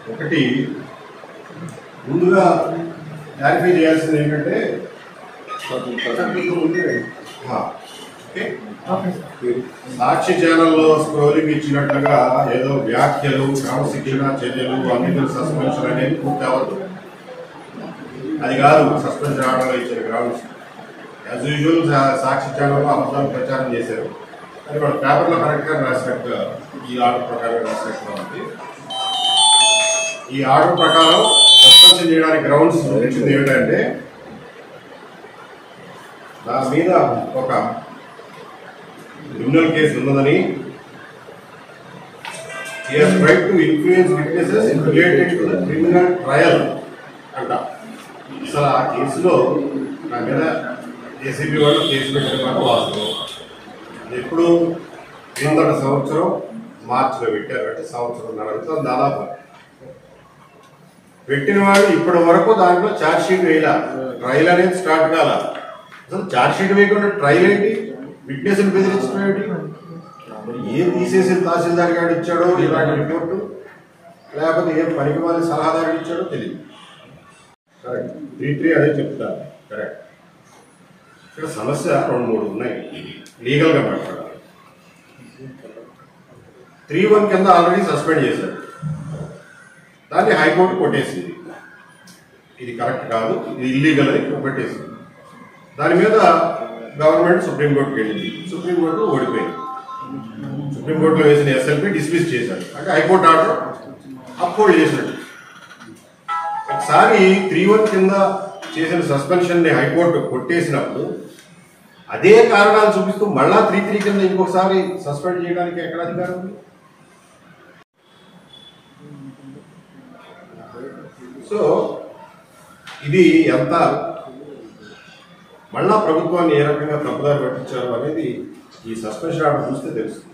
ఒకటి ముందుగా క్లారిఫై చేయాల్సింది ఏంటంటే ఆ, ఓకే సాక్షి ఛానల్లో స్క్రోలింగ్ ఇచ్చినట్లుగా ఏదో వ్యాఖ్యలు క్రమశిక్షణ చర్యలు అన్నిటిని సస్పెన్షన్ అనేది పూర్తి అవ్వదు అది కాదు సస్పెన్షన్ ఆర్డర్లో ఇచ్చిన గ్రౌండ్స్ యాజ్ యూజువల్ సాక్షి ఛానల్లో అబద్ధాలు ప్రచారం చేశారు అది మన పేపర్లో కరెక్ట్గా రాసినట్టు ఈ ఆర్డర్ ప్రకారం రాసినట్టుగా ఉంది ఈ ఆర్డర్ ప్రకారం సస్పెన్షన్ చేయడానికి గ్రౌండ్స్ ఇచ్చింది ఏమిటంటే దాని మీద ఒక క్రిమినల్ కేసు ఉన్నదని he has tried to influence witnesses related to the criminal trial అంట అసలు ఆ కేసులో నా మీద ఏసీబీ వాళ్ళు కేసు పెట్టిన మాట వాస్తవం అది ఎప్పుడు క్రిందట సంవత్సరం మార్చిలో పెట్టారు అంటే సంవత్సరం నడుగుతుంది దాదాపు పెట్టిన వాళ్ళు ఇప్పటి వరకు దాంట్లో ఛార్జ్ షీట్ వేయాల ట్రయల్ అనేది స్టార్ట్ కాల అసలు ఛార్జ్ షీట్ వేయకుండా ట్రయల్ ఏంటి విట్నెస్ బెదిరించడం ఏంటి ఏం తీసేసిన తహసీల్దార్ గారు ఇచ్చాడో ఇలాంటి రిపోర్టు లేకపోతే ఏం పనికి మాలి సలహాదారు ఇచ్చాడో తెలియదు కరెక్ట్ త్రీ త్రీ అదే చెప్తాను కరెక్ట్ ఇక్కడ సమస్య రెండు మూడు ఉన్నాయి లీగల్గా మాట్లాడాలి త్రీ వన్ కింద ఆల్రెడీ సస్పెండ్ చేశారు దాన్ని హైకోర్టు కొట్టేసింది ఇది కరెక్ట్ కాదు ఇది ఇల్లీగల్ అని కొట్టేసింది దాని మీద గవర్నమెంట్ సుప్రీంకోర్టుకి వెళ్ళింది సుప్రీంకోర్టు ఓడిపోయింది సుప్రీంకోర్టులో వేసిన ఎస్ఎల్పి డిస్మిస్ చేశారు అంటే హైకోర్టు ఆర్డర్ అప్హోల్డ్ చేసినట్టు ఒకసారి త్రీ వన్ కింద చేసిన సస్పెన్షన్ ని హైకోర్టు కొట్టేసినప్పుడు అదే కారణాలు చూపిస్తూ మళ్ళా త్రీ త్రీ కింద ఇంకొకసారి సస్పెండ్ చేయడానికి ఎక్కడ అధికారం ఉంది సో ఇది ఎంత మళ్ళా ప్రభుత్వాన్ని ఏ రకంగా తప్పుదారి పట్టించారు అనేది ఈ సస్పెన్షన్ ఆర్డర్ చూస్తే తెలుస్తుంది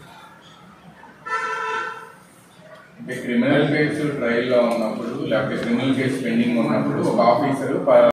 అంటే క్రిమినల్ కేసు ట్రయల్ లో ఉన్నప్పుడు లేకపోతే క్రిమినల్ కేసు పెండింగ్ ఉన్నప్పుడు ఒక ఆఫీసర్